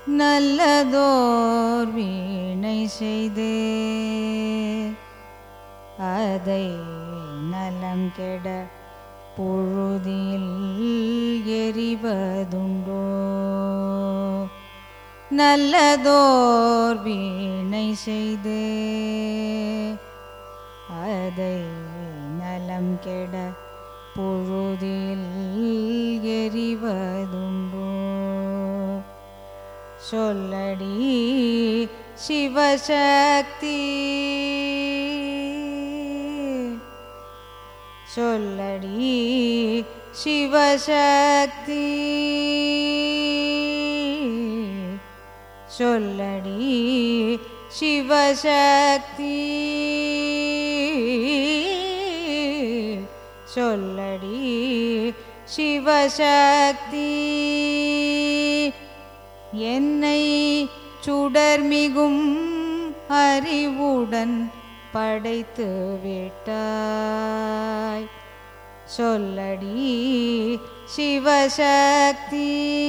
நல்லதோர் வீணை செய்து அதை நலம் கெட பொழுதில் எறிவதுண்டோ நல்லதோர் வீணை செய்து அதை நலம் கெட பொழுதில் எறிவதுண்டோ சொல்லடி சிவசக்தி சொல்லடி சிவசக்தி சொல்லடி சிவசக்தி சொல்லடி சிவசக்தி என்னை சுடர்மிகும் அறிவுடன் படைத்து விட்டாய் சொல்லடி சிவசக்தி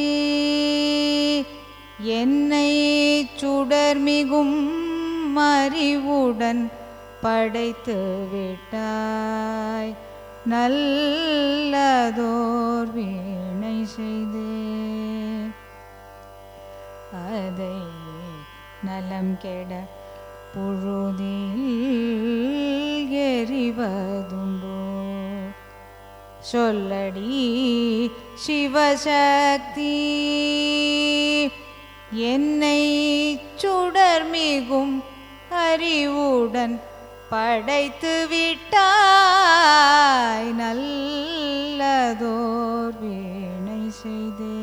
என்னை சுடர்மிகும் அறிவுடன் படைத்து விட்டாய் நல்லதோர் வீணை செய்தே அதை நலம் கெட பொழுதில் எறிவதுண்டோ சொல்லடி சிவசக்தி என்னை சுடர்மிகும் அறிவுடன் படைத்து விட்டாய் நல்லதோர் வீணை செய்தே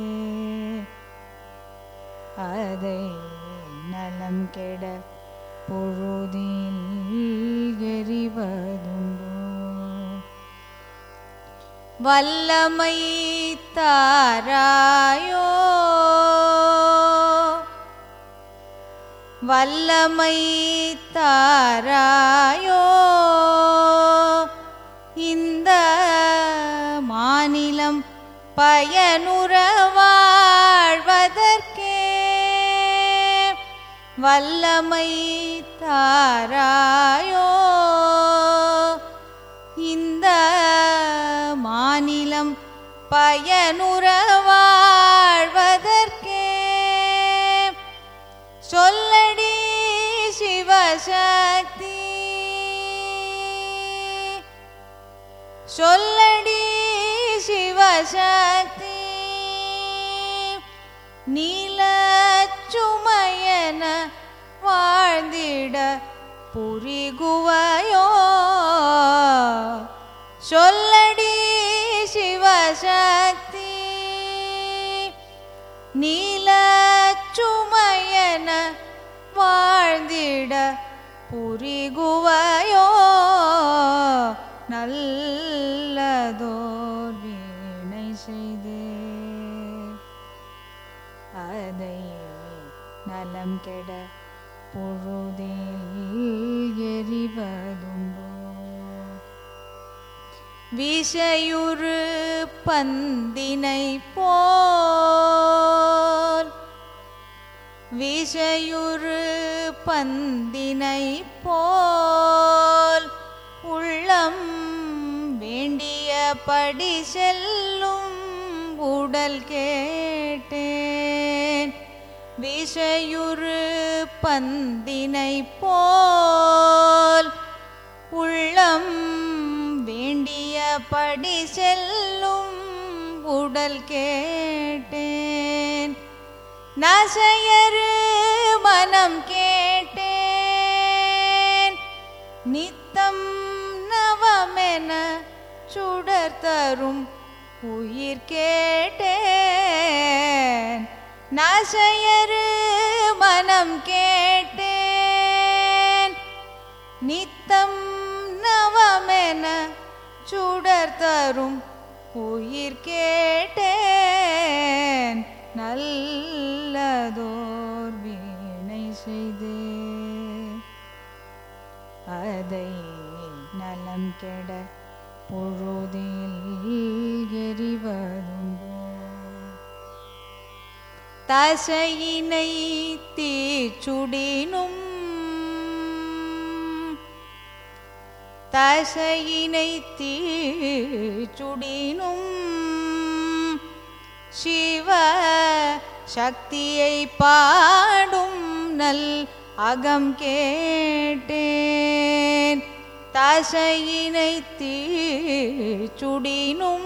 அதை நலம் கெட பொழுதில் எறிவதுண்டோ வல்லமை தாராயோ வல்லமை தாராயோ இந்த மாநிலம் பயனுற வாழ்வதற்கே வல்லமை தாராயோ இந்த மாநிலம் பயனுற வாழ்வதற்கே சொல்லடி சிவசக்தி சொல்லடி சிவசக்தி நீலச்சுமையன வாழ்ந்திட புரிகுவையோ சொல்லடி சிவசக்தி நீலச்சுமையன வாழ்ந்திட புரிகுவையோ நல்லதோர் வீணை செய்தே அதை நலம் கெட பொழுதில் எறிவதுண்டோ விஷயுறு பந்தினை போல் விஷயுறு பந்தினை போல் உள்ளம் வேண்டியபடி செல்லும் உடல் கேட்டேன் விஷயுறு பந்தினை போல் உள்ளம் வேண்டியபடி செல்லும் உடல் கேட்டேன் நசையரு மனம் கேட்டேன் நித்தம் நவமென சுடர் தரும் உயிர் கேட்டேன் நசையரு மனம் கேட்டேன் நித்தம் நவமென சுடர் தரும் உயிர் கேட்டேன் நல்லதோர் வீணை செய்தே அதை நலம் கெட பொழுதில் எறிவதுண்டோ தசையினை தீச்சுடினும் தசையினை தீச்சுடினும் சிவ சக்தியை பாடும் நல் அகம் கேட்டேன் தசையினை தீச்சுடினும்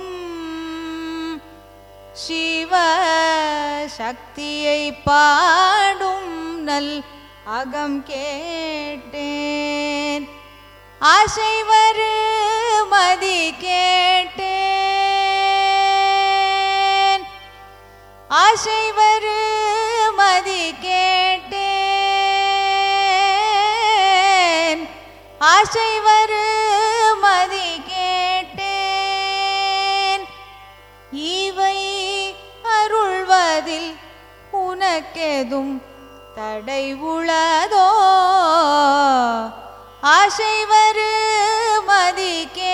சிவ சக்தியை பாடும் நல் அகம் கேட்டேன் ஆசைவரு மதி கேட்டேன் ஆசைவரு மதி கேட்டேன் ஆசைவரு மதி கேட்டேன் இவை அருள்வதில் உனக்கெதும் தடை உளதோ ஆசைவரு மதி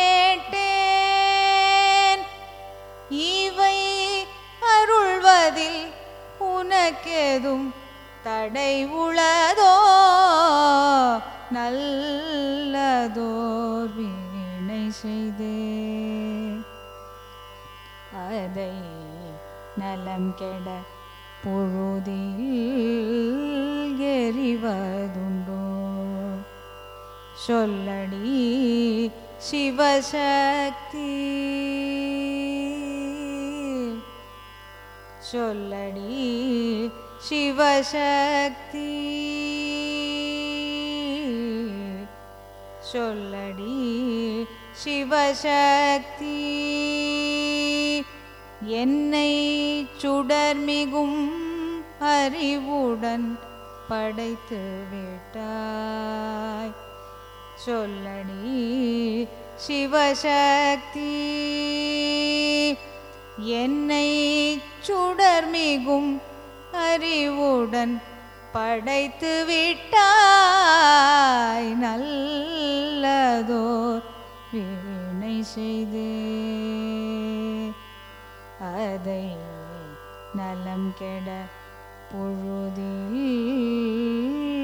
கேட்டேன் இவை அருள்வதில் உனக்கெதும் தடை உளதோ நல்லதோர் வீணை செய்தே அதை நலம் கெட பொழுதில் எறிவதுண்டோ சொல்லடி சிவசக்தி சொல்லடி சிவசக்தி சொல்லடி சிவசக்தி என்னை சுடர்மிகும் அறிவுடன் படைத்து விட்டாய் சொல்லடி சிவசக்தி என்னை சுடர்மிகும் அறிவுடன் படைத்து விட்டாய் நல்லதோர் வீணை செய்தே அதை நலம் கெட பொழுதில்